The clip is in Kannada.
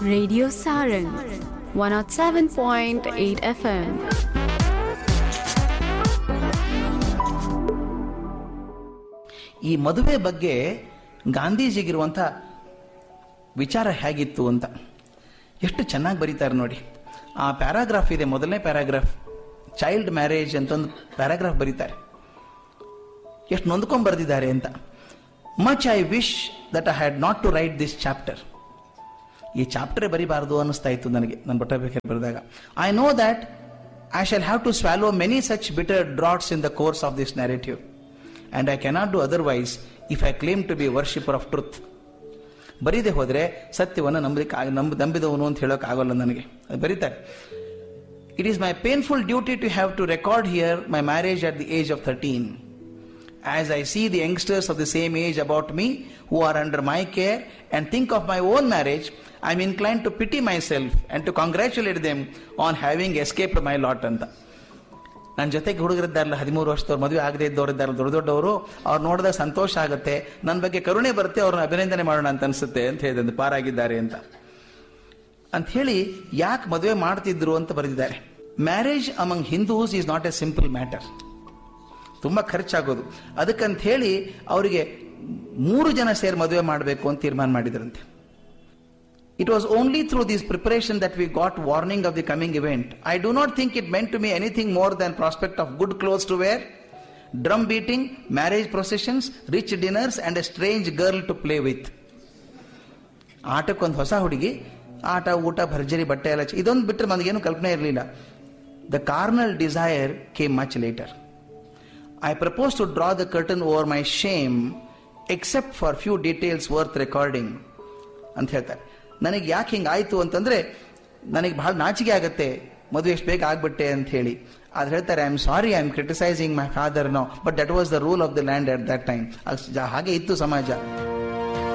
Radio Sarang 107.8 FM. ಈ ಮದುವೆ ಬಗ್ಗೆ ಗಾಂಧೀಜಿಗಿರುವಂಥ ವಿಚಾರ ಹೇಗಿತ್ತು ಅಂತ ಎಷ್ಟು ಚೆನ್ನಾಗಿ ಬರೀತಾರೆ ನೋಡಿ ಆ ಪ್ಯಾರಾಗ್ರಾಫ್ ಇದೆ ಮೊದಲನೇ ಪ್ಯಾರಾಗ್ರಾಫ್ ಚೈಲ್ಡ್ ಮ್ಯಾರೇಜ್ ಅಂತ ಒಂದು ಪ್ಯಾರಾಗ್ರಾಫ್ ಬರೀತಾರೆ ಎಷ್ಟು ನೊಂದ್ಕೊಂಡ್ ಬರೆದಿದ್ದಾರೆ ಅಂತ much I wish that I had not to write this chapter ಈ ಚಾಪ್ಟರೇ ಬರಿಬಾರ್ದು ಅನ್ನಿಸ್ತಾ ಇತ್ತು ನನಗೆ ನಾನು ಬಟ್ಟಬೇಕಾದ್ರೆ ಬರೆದಾಗ I know that I shall have to swallow many such bitter draughts in the course of this narrative and I cannot do otherwise if I claim to be worshipper of truth ಬರೀದೆ ಹೋದರೆ ಸತ್ಯವನ್ನು ನಂಬಲಿಕ್ಕೆ ಆಗ- ನಂಬ ನಂಬಿದವನು ಅಂತ ಹೇಳೋಕೆ ಆಗೋಲ್ಲ ನನಗೆ ಅದು ಬರೀತಾರೆ it is my painful duty to have to record here my marriage at the age of thirteen as I see the youngsters of the same age about me who are under my care and think of my own marriage, I am inclined to pity myself and to congratulate them on having escaped my lot ಅಂತ ನನ್ನ ಜೊತೆಗೆ ಹುಡುಗರಿದ್ದಾರಲ್ಲ ಹದಿಮೂರು ವರ್ಷದವ್ರು ಮದುವೆ ಆಗದೆ ಇದ್ದವ್ರು ಇದ್ದಾರಲ್ಲ ದೊಡ್ಡ ದೊಡ್ಡವರು ಅವ್ರು ನೋಡಿದಾಗ ಸಂತೋಷ ಆಗುತ್ತೆ ನನ್ನ ಬಗ್ಗೆ ಕರುಣೆ ಬರುತ್ತೆ ಅವ್ರನ್ನ ಅಭಿನಂದನೆ ಮಾಡೋಣ ಅಂತ ಅನ್ಸುತ್ತೆ ಅಂತ ಹೇಳಿದಂತೆ ಪಾರಾಗಿದ್ದಾರೆ ಅಂತ ಅಂತ ಹೇಳಿ ಯಾಕೆ ಮದುವೆ ಮಾಡ್ತಿದ್ರು ಅಂತ ಬರೆದಿದ್ದಾರೆ marriage among Hindus is not a simple matter ತುಂಬಾ ಖರ್ಚಾಗೋದು ಅದಕ್ಕಂತ ಹೇಳಿ ಅವರಿಗೆ ಮೂರು ಜನ ಸೇರಿ ಮದುವೆ ಮಾಡಬೇಕು ಅಂತ ತೀರ್ಮಾನ ಮಾಡಿದ್ರಂತೆ it was only through this preparation that we got warning of the coming event I do not think it meant to me anything more than prospect of good clothes to wear drum beating marriage processions rich dinners and a strange girl to play with ಆಟಕ್ಕೊಂದು ಹೊಸ ಹುಡುಗಿ ಆಟ ಊಟ ಭರ್ಜರಿ ಬಟ್ಟೆ ಎಲ್ಲ ಚ- ಇದೊಂದು ಬಿಟ್ಟರೆ ನನಗೇನು ಕಲ್ಪನೆ ಇರಲಿಲ್ಲ the carnal desire came much later I propose to draw the curtain over my shame except for few details worth recording ಅಂತ ಹೇಳ್ತಾರೆ ನನಗೆ ಯಾಕೆ ಹಿಂಗಾಯ್ತು ಅಂತಂದ್ರೆ ನನಗೆ ಬಹಳ ನಾಚಿಕೆ ಆಗತ್ತೆ ಮದುವೆ ಎಷ್ಟು ಬೇಗ ಆಗ್ಬಿಟ್ಟೆ ಅಂತ ಹೇಳಿ ಆದ್ರೆ ಹೇಳ್ತಾರೆ I am sorry I am criticising my father no but that was the rule of the land at that time ಹಾಗೆ ಇತ್ತು ಸಮಾಜ